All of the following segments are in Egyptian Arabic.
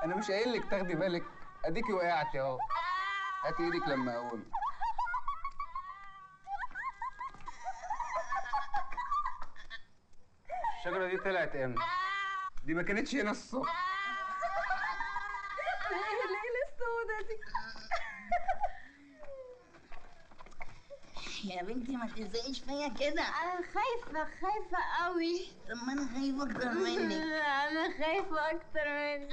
انا مش قايل لك تاخدي بالك اديكي وقعتي اهو هاتي ايدك لما اقول الشجره دي طلعت امتى دي ما كانتش هنا الصبح ايه الليله السوداء دي يا بنتي ما تزقيش فيا كده انا خايفه خايفه قوي طب ما انا خايفه اكتر منك انا خايفه اكتر منك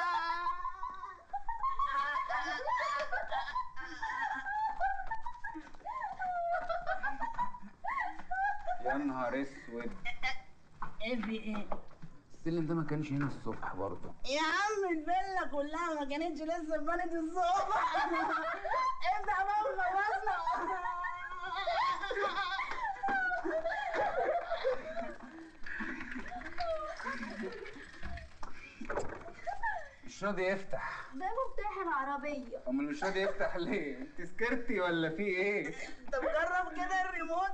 يا نهار اسود ايه في ايه السلم ده ما كانش هنا الصبح برضه يا عم الفيلا كلها ما كانتش لسه بنت الصبح ابدا بقى وخلصنا مش راضي يفتح ده مفتاح العربيه امال مش راضي يفتح ليه انت سكرتي ولا في ايه طب جرب كده الريموت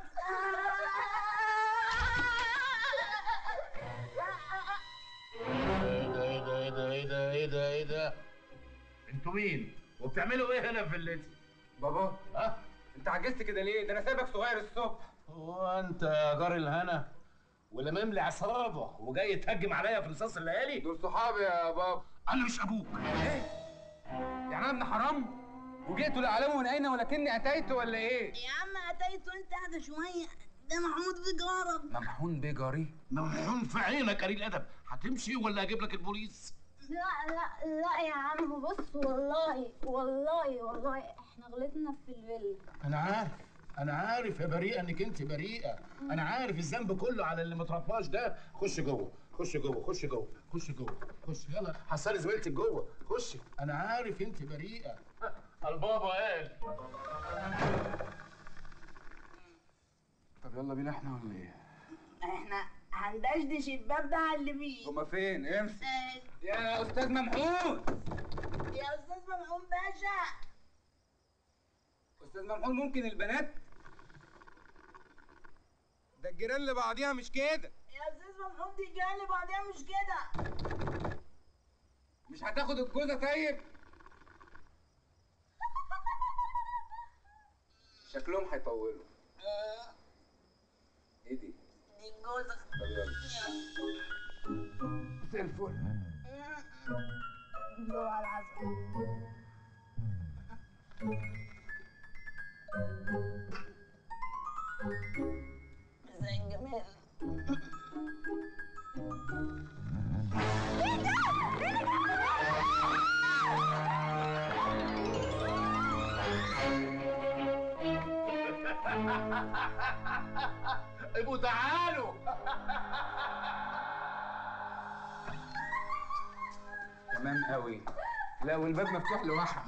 ايه ده ايه ده ايه ده ايه ده ايه ده انتوا مين وبتعملوا ايه هنا في فيلتي بابا ها انت عجزت كده ليه ده انا سايبك صغير الصبح هو انت يا جار الهنا ولمم لي عصابه وجاي تهجم عليا في رصاص الليالي دول صحابي يا بابا انا مش ابوك ايه يعني انا ابن حرام وجئت لا اعلم من اين ولكني اتيت ولا ايه يا عم اتيت وانت قاعده شويه ده محمود في جارك ممحون بيه جاري ممحون في عينك قليل الادب هتمشي ولا اجيب لك البوليس لا لا لا يا عم بص والله والله والله احنا غلطنا في الفيلا انا عارف انا عارف يا بريئه انك انت بريئه انا عارف الذنب كله على اللي مترباش ده خش جوه خش جوه خش جوه خش جوه خش يلا حصلي زميلتك جوه خشي انا عارف انت بريئه البابا قال طب يلا بينا احنا ولا ايه احنا هندشدش الباب ده على اللي فيه هما فين امسك آه، يا استاذ ممحون يا استاذ ممحون باشا استاذ ممحون ممكن البنات ده الجيران لبعضيها مش كده يا استاذ ممحون دي جايه اللي بعديها مش كده مش هتاخد الجوزه طيب شكلهم هيطولوا ايه دي دي الجوزه طب يلا زي الفل جو على العسل زي الجمال ابقوا تعالوا تمام قوي لا والباب مفتوح لوحده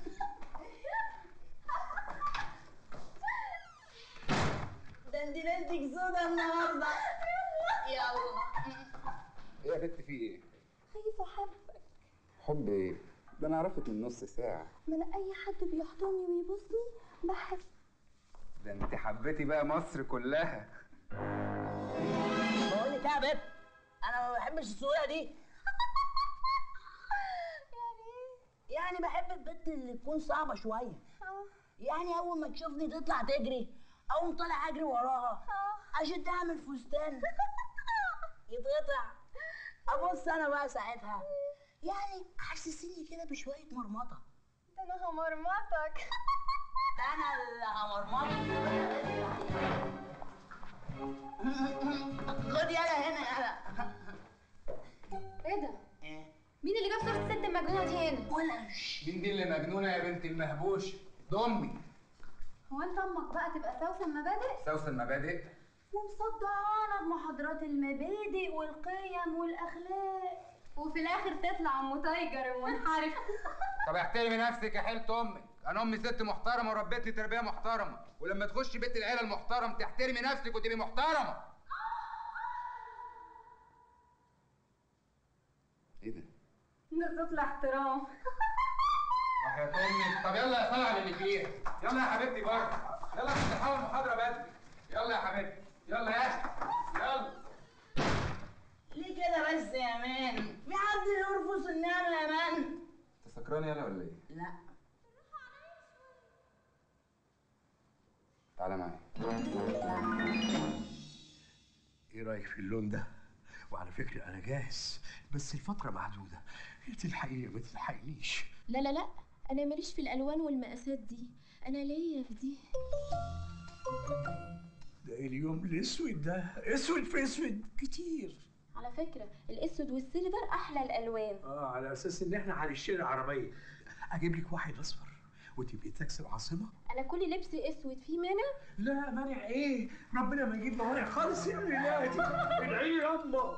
ده انت ليلتك سودا النهارده يلا ايه يا بنت في ايه خايفه احبك حب ايه ده انا اعرفك من نص ساعه ما انا اي حد بيحضني ويبوسني بحب ده انت حبيتي بقى مصر كلها بقول لك يا بيب انا ما بحبش السهوله دي يعني ايه يعني بحب البنت اللي تكون صعبه شويه اه يعني اول ما تشوفني تطلع تجري اقوم طالع اجري وراها اه اشدها من الفستان يتقطع ابص انا بقى ساعتها يعني حسسيني كده بشويه مرمطه ده انا همرمطك ده انا اللي همرمطك خد يلا هنا يلا ايه ده ايه مين اللي جاب صورة الست المجنونة دي هنا؟ ولا ش- مين دي اللي مجنونه يا بنت المهبوش ده امي هو انت امك بقى تبقى سوسن مبادئ؟ سوسن المبادئ ومصدعانا بمحاضرات المبادئ والقيم والاخلاق وفي الاخر تطلع ام تايجر المنحرف طب احترمي نفسك يا حيلة امك انا امي ست محترمه وربتني تربيه محترمه ولما تخشي بيت العيله المحترم تحترمي نفسك وتبقي محترمه ايه ده ده تطلع احترام وحياة امك طب يلا يا صلع على اللي فيها يلا يا حبيبتي بره يلا عشان تلحقوا المحاضره بدري يلا يا حبيبتي يلا يا أخي. يلا ليه كده بس يا مان في حد يرفض النعمة يا مان سكران يلا ولا ايه؟ لا تعالى معايا ايه رايك في اللون ده وعلى فكره انا جاهز بس الفتره محدوده يا تلحقيني ما تلحقنيش لا لا لا انا ماليش في الالوان والمقاسات دي انا ليا في دي ده إيه اليوم الاسود ده اسود في اسود كتير على فكره الاسود والسيلفر احلى الالوان اه على اساس ان احنا هنشتري عربيه اجيب لك واحد اصفر وتبقي تاكسي العاصمه انا كل لبسي اسود في مانع لا مانع ايه ربنا ما يجيب موانع خالص يا ولادي ادعي يا اما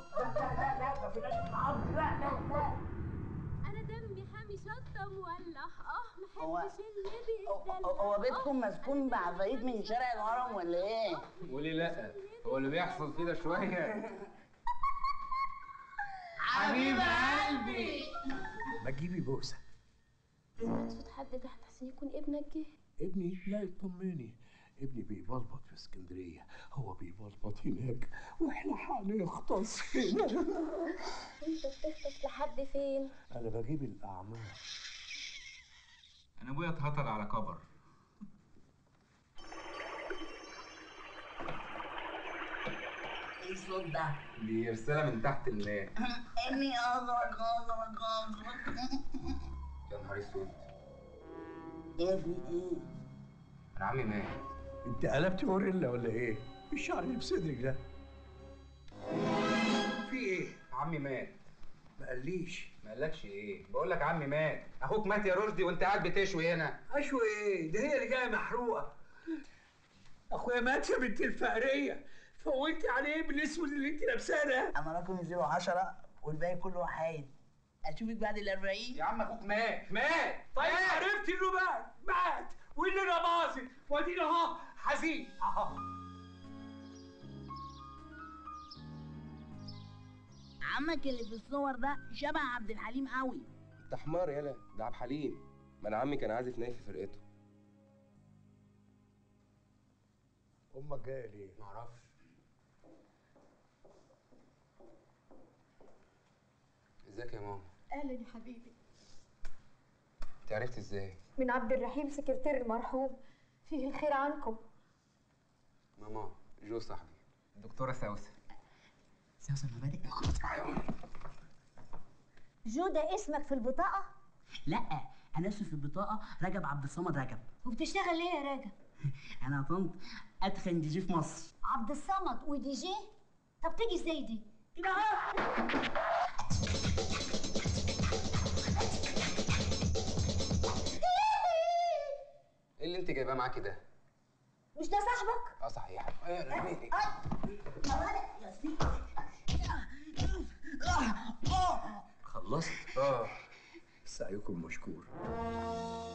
انا دمي حامي شطه مولع اه هو- محبش اللي هو- هو بيتكم مسكون بعفاريت من شارع الهرم ولا ايه؟ وليه لا؟ هو اللي بيحصل كده شويه حبيب قلبي ما تجيبي بوسه سمعت صوت حد تحت حسين يكون ابنك جه ابني لا يطمني ابني بيبلبط في اسكندريه هو بيبلبط هناك واحنا هنغطس هنا انت بتخطف لحد فين انا بجيب الاعمال انا ابويا اتهطل على كبر ايه الصوت ده؟ دي رساله من تحت الماء اني اغرق اغرق اغرق يا نهار اسود يا ابني ايه؟ انا عمي مات انت قلبت غوريلا ولا ايه؟ الشعر اللي في صدرك ده في ايه؟ عمي مات ما قاليش ما قالكش ايه بقول لك عمي مات اخوك مات يا رشدي وانت قاعد بتشوي هنا اشوى ايه؟ ده هي اللي جايه محروقه اخويا مات يا بنت الفقريه فولتي عليه بالاسود اللي انت لابساه ده انا رقمي 010 والباقي كله حايد اشوفك بعد ال 40 يا عم اخوك مات مات طيب مات. عرفت انه مات مات واللي انا باظت وادينا اهو حزين اهو عمك اللي في الصور ده شبه عبد الحليم قوي انت حمار يالا ده عبد الحليم ما انا عمي كان عازف ناي في فرقته امك جايه ليه؟ معرفش ازيك يا ماما اهلا يا حبيبي انت عرفت ازاي من عبد الرحيم سكرتير المرحوم فيه الخير عنكم ماما جو صاحبي الدكتوره سوسه سوسن مبادئ جو ده اسمك في البطاقة؟ لا انا اسمي في البطاقه رجب عبد الصمد رجب وبتشتغل ايه يا راجل؟ انا طنط اتخن دي جي في مصر عبد الصمد ودي جي؟ طب تيجي ازاي دي؟ كده اهو ايه اللي انت جايباه معاكي ده مش ده صاحبك؟ اه صحيح ايه رميتي خلصت اه سعيكم مشكور